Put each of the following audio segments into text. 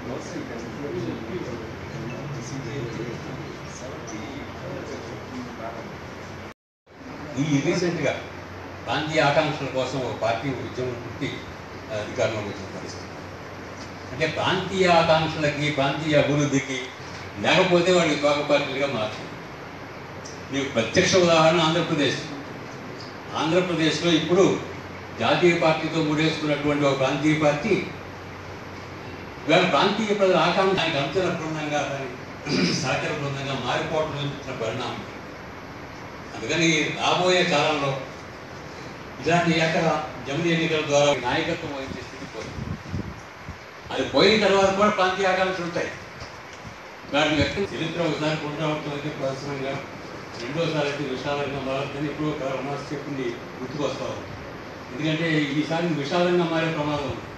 ఈ రీసెంట్గా ప్రాంతీయ ఆకాంక్షల కోసం ఒక పార్టీ ఉద్యమం పుట్టి అధికారంలోకి వచ్చిన పరిస్థితి అంటే ప్రాంతీయ ఆకాంక్షలకి ప్రాంతీయ అభివృద్ధికి లేకపోతే వాడికి తోక పార్టీలుగా మారుతుంది మీకు ప్రత్యక్ష ఉదాహరణ ఆంధ్రప్రదేశ్ ఆంధ్రప్రదేశ్లో ఇప్పుడు జాతీయ పార్టీతో ముడేసుకున్నటువంటి ఒక ప్రాంతీయ పార్టీ ఇవాళ ప్రాంతీయ ప్రజల ఆకాంక్ష దానికి అంచన బృందంగా దాని సహచర బృందంగా మారిపోవడం చూపించిన పరిణామం అందుకని రాబోయే కాలంలో ఇలాంటి ఎక్కడ జమిలి ఎన్నికల ద్వారా నాయకత్వం వహించే స్థితి పోయింది అది పోయిన తర్వాత కూడా ప్రాంతీయ ఆకాంక్షలు ఉంటాయి వాటిని వ్యక్తం చరిత్ర ఒకసారి పునరావృతం అయితే ప్రదర్శనంగా రెండోసారి అయితే విశాలంగా మారుతుంది ఇప్పుడు ఒక రమాస్ చెప్పింది గుర్తుకొస్తారు ఎందుకంటే ఈసారి విశాలంగా మారే ప్రమాదం ఉంది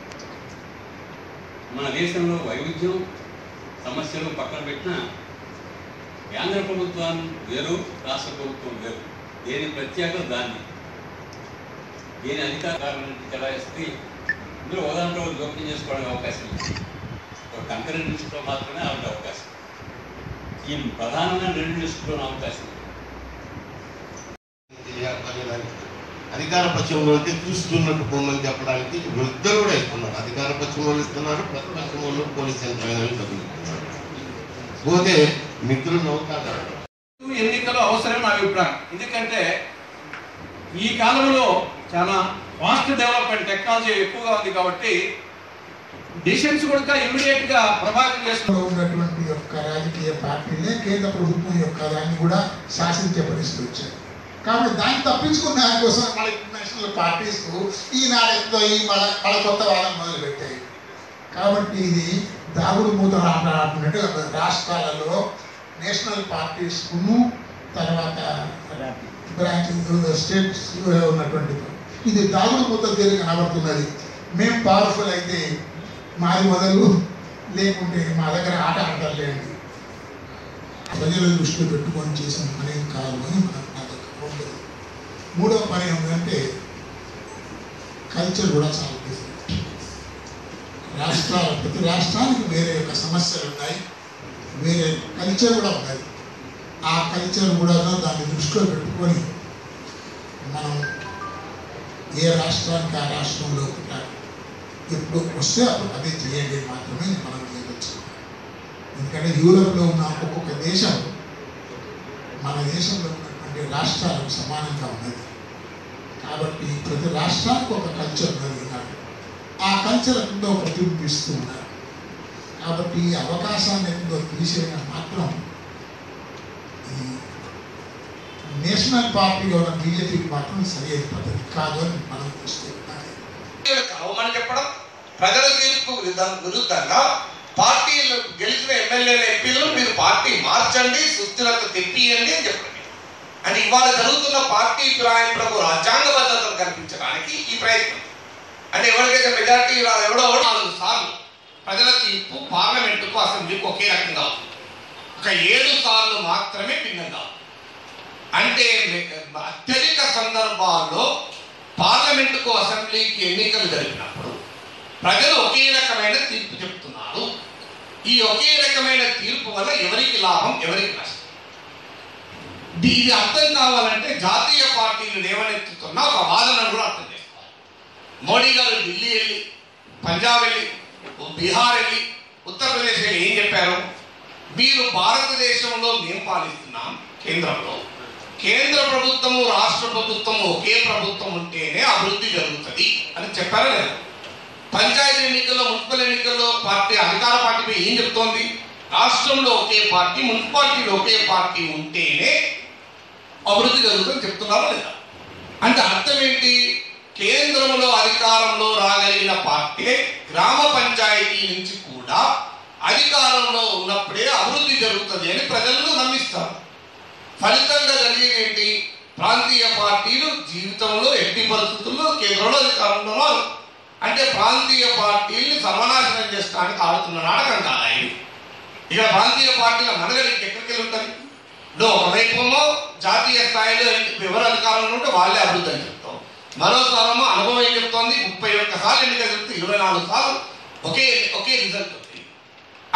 మన దేశంలో వైవిధ్యం సమస్యలు పక్కన పెట్టిన కేంద్ర ప్రభుత్వం వేరు రాష్ట్ర ప్రభుత్వం వేరు దేని ప్రత్యేకత దాన్ని దేని అధికారాలను చెలాయిస్తే ఇందులో ఓదాంట్లో జోక్యం చేసుకోవడానికి అవకాశం ఉంది ఒక కంకరెంట్ లిస్టులో మాత్రమే అలాంటి అవకాశం ఈ ప్రధానమైన రెండు లిస్టులో అవకాశం ఉంది తెలియపరచడానికి అధికార పక్షంలో అయితే చూస్తున్నట్టు పొమ్మని చెప్పడానికి ఇద్దరు కూడా ఇస్తున్నారు అధికార పక్షం వాళ్ళు ఇస్తున్నారు ప్రతిపక్షం వాళ్ళు పోలీస్ యంత్రాంగాన్ని తగులుతున్నారు పోతే మిత్రులు నవ్వుతారు ఎన్నికలు అవసరం నా అభిప్రాయం ఎందుకంటే ఈ కాలంలో చాలా ఫాస్ట్ డెవలప్మెంట్ టెక్నాలజీ ఎక్కువగా ఉంది కాబట్టి డిసిషన్స్ కూడా ఇమ్మీడియట్ గా ప్రభావితం చేస్తుంది లో ఉన్నటువంటి యొక్క రాజకీయ పార్టీలే కేంద్ర ప్రభుత్వం యొక్క దాన్ని కూడా శాసించే పరిస్థితి వచ్చాయి కాబట్టి దాన్ని తప్పించుకున్న దానికోసం మళ్ళీ నేషనల్ పార్టీస్ ఈనాడు ఎంతో ఈ మళ్ళీ మళ్ళీ కొత్త వాదన మొదలు పెట్టాయి కాబట్టి ఇది దాగుడు మూత ఆట ఆడినట్టు రాష్ట్రాలలో నేషనల్ పార్టీస్కును తర్వాత బ్రాంచ్ స్టేట్స్ ఉన్నటువంటి ఇది దాగుడు మూత తీరు కనబడుతున్నది మేము పవర్ఫుల్ అయితే మాది మొదలు లేకుంటే మా దగ్గర ఆట ఆడలేండి ప్రజల దృష్టిలో పెట్టుకొని చేసిన పని ఏం కాదు అని నాకు నాకు రెండోది. మూడవ పని ఏమిటంటే కల్చర్ కూడా చాలా డిఫరెంట్ రాష్ట్రాల ప్రతి రాష్ట్రానికి వేరే యొక్క సమస్యలు ఉన్నాయి వేరే కల్చర్ కూడా ఉన్నది ఆ కల్చర్ కూడా దాన్ని దృష్టిలో పెట్టుకొని మనం ఏ రాష్ట్రానికి ఆ రాష్ట్రంలో కూడా ఎప్పుడు వస్తే అప్పుడు అదే చేయండి మాత్రమే మనం చేయవచ్చు ఎందుకంటే యూరోప్లో ఉన్న ఒక్కొక్క దేశం మన దేశంలో ఉన్నటువంటి రాష్ట్రాలకు సమానంగా ఉన్నది కాబట్టి ప్రతి రాష్ట్రానికి ఒక కల్చర్ ఉన్నది ఈనాడు ఆ కల్చర్ ఎంతో ప్రతిబింబిస్తూ ఉన్నారు కాబట్టి ఈ అవకాశాన్ని ఎంతో తీసేయడం మాత్రం ఈ నేషనల్ పార్టీగా ఉన్న బీజేపీకి మాత్రం సరి అయిన పద్ధతి కాదు అని మనం చూస్తూ ఉన్నాం కలవమని చెప్పడం ప్రజల తీర్పు విరుద్ధ- విరుద్ధంగా పార్టీలు గెలిచిన ఎమ్మెల్యేల ఎంపీలను మీరు పార్టీ మార్చండి సుస్థిరత తెప్పియండి అని చెప్పండి అంటే ఇవాళ జరుగుతున్న పార్టీ ఫిరాయింపులకు రాజ్యాంగ భద్రతను కల్పించడానికి ఈ ప్రయత్నం అంటే ఎవరికైతే మెజార్టీ రా- ఎవడో ఒకడు నాలుగు సార్లు ప్రజల తీర్పు పార్లమెంటుకు అసెంబ్లీకి ఒకే రకంగా ఉంది ఒక ఏడు సార్లు మాత్రమే భిన్నంగా ఉంది అంటే మె- అత్యధిక సందర్భాల్లో పార్లమెంటుకు అసెంబ్లీకి ఎన్నికలు జరిపినప్పుడు ప్రజలు ఒకే రకమైన తీర్పు చెప్తున్నారు ఈ ఒకే రకమైన తీర్పు వల్ల ఎవరికి లాభం ఎవరికి నష్టం ఇది ఇది అర్థం కావాలంటే జాతీయ పార్టీలు లేవనెత్తుతున్న ఒక వాదనను కూడా అర్థం చేసుకోవాలి మోడీ గారు ఢిల్లీ వెళ్ళి పంజాబ్ వెళ్ళి బీహార్ వెళ్ళి ఉత్తరప్రదేశ్ వెళ్ళి ఏం చెప్పారు మీరు భారతదేశంలో మేము పాలిస్తున్నాం కేంద్రంలో కేంద్ర ప్రభుత్వము రాష్ట్ర ప్రభుత్వము ఒకే ప్రభుత్వం ఉంటేనే అభివృద్ధి జరుగుతుంది అని చెప్పారా లేదా పంచాయతీ ఎన్నికల్లో మున్సిపల్ ఎన్నికల్లో పార్టీ అధికార పార్టీ ఏం చెప్తోంది రాష్ట్రంలో ఒకే పార్టీ మున్సిపాలిటీలో ఒకే పార్టీ ఉంటేనే అభివృద్ధి జరుగుతుందని చెప్తున్నారా లేదా అంటే అర్థం ఏంటి కేంద్రంలో అధికారంలో రాగలిగిన పార్టీ గ్రామ పంచాయతీ నుంచి కూడా అధికారంలో ఉన్నప్పుడే అభివృద్ధి జరుగుతుంది అని ప్రజలను నమ్మిస్తారు ఫలితంగా జరిగేది ఏంటి ప్రాంతీయ పార్టీలు జీవితంలో ఎట్టి పరిస్థితుల్లో కేంద్రంలో అధికారంలో రాదు అంటే ప్రాంతీయ పార్టీల్ని సర్వనాశనం చేయడానికి ఆడుతున్న నాటకం కాదా ఇది ఇక ప్రాంతీయ పార్టీల మనగడికి ఎక్కడికి వెళ్ళి ఉంటుంది లో ఒకవైపేమో జాతీయ స్థాయిలో ఎవరు అధికారంలో ఉంటే వాళ్ళే అభివృద్ధి అని చెప్తాం మరోసారేమో అనుభవం ఏం చెప్తోంది ముప్పై ఒక్క సార్లు ఎన్నిక జరిగితే ఇరవై నాలుగు సార్లు ఒకే ఒకే రిజల్ట్ ఉంది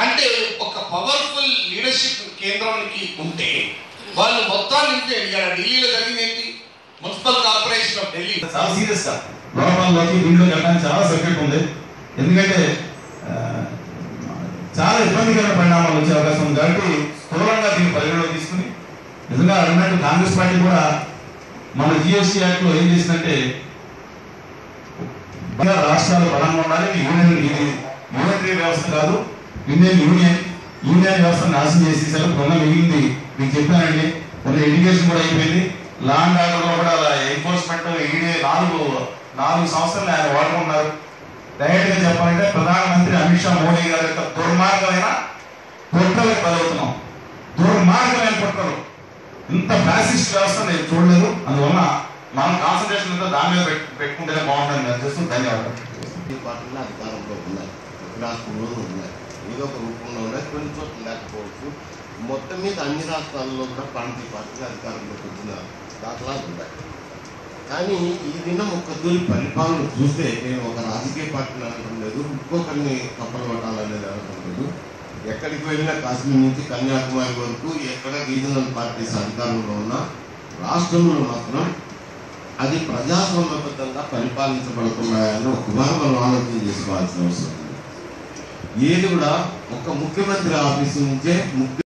అంటే ఒక పవర్ఫుల్ లీడర్షిప్ కేంద్రానికి ఉంటే వాళ్ళు మొత్తాన్ని ఇంటే ఇక్కడ ఢిల్లీలో జరిగింది ఏంటి మున్సిపల్ కార్పొరేషన్ ఆఫ్ ఢిల్లీ చాలా సీరియస్ గా లోపలలోకి దీంట్లోకి వెళ్ళడానికి చాలా సబ్జెక్ట్ ఉంది ఎందుకంటే ఆ, చాలా ఇబ్బందికరమైన పరిణామాలు వచ్చే అవకాశం ఉంది కాబట్టి స్థూలంగా దీన్ని పరిగణలోకి తీసుకుని నిజంగా అన్నట్టు కాంగ్రెస్ పార్టీ కూడా మన జిఎస్టీ యాక్ట్ లో ఏం చేసిందంటే బాగా రాష్ట్రాలు బలంగా ఉండాలి ఇది యూనియన్ ఇది యూనిటరీ వ్యవస్థ కాదు ఇండియన్ యూనియన్ యూనియన్ వ్యవస్థను నాశనం చేసేసారు కొన్న మిగిలింది మీకు చెప్పానండి కొన్ని ఎడ్యుకేషన్ కూడా అయిపోయింది లా అండ్ ఆర్డర్ లో కూడా ఎన్ఫోర్స్మెంట్ ఈడీ నాలుగు నాలుగు సంవత్సరాలు ఆయన వాడుకున్నారు డైరెక్ట్ గా చెప్పాలంటే ప్రధానమంత్రి అమిత్ షా మోడీ గారి యొక్క దుర్మార్గమైన కుట్రలకు బలవుతున్నాం దుర్మార్గమైన కుట్రలు ఇంత ఫ్యాసిస్ట్ వ్యవస్థ నేను చూడలేదు అందువల్ల మనం కాన్సన్ట్రేషన్ అంతా దాని మీద పెట్టు- పెట్టుకుంటేనే బాగుంటుంది నేను చేస్తూ ధన్యవాదాలు ఈ పార్టీలు అధికారంలో ఉన్నాయి ప్రతి రాష్ట్రంలో ఉన్నాయి ఏదో ఒక రూపంలో ఉన్నాయి కొన్ని చోట్ల లేకపోవచ్చు మొత్తం మీద అన్ని రాష్ట్రాల్లో కూడా ప్రాంతీయ పార్టీలు అధికారంలోకి వచ్చిన దాఖలాలు ఉన్నాయి కానీ ఈ దినం ఒక తొలి పరిపాలన చూస్తే నేను ఒక రాజకీయ పార్టీని అనడం లేదు ఇంకొకరిని కప్పలు పట్టాలనేది అనడం లేదు ఎక్కడికి వెళ్ళినా కాశ్మీర్ నుంచి కన్యాకుమారి వరకు ఎక్కడ రీజనల్ పార్టీస్ అధికారంలో ఉన్నా రాష్ట్రంలో మాత్రం అది ప్రజాస్వామ్యబద్ధంగా పరిపాలించబడుతున్నాయని ఒకసారి మనం ఆలోచన చేసుకోవాల్సిన అవసరం ఉంది ఏది కూడా ఒక ముఖ్యమంత్రి ఆఫీసు నుంచే ముఖ్య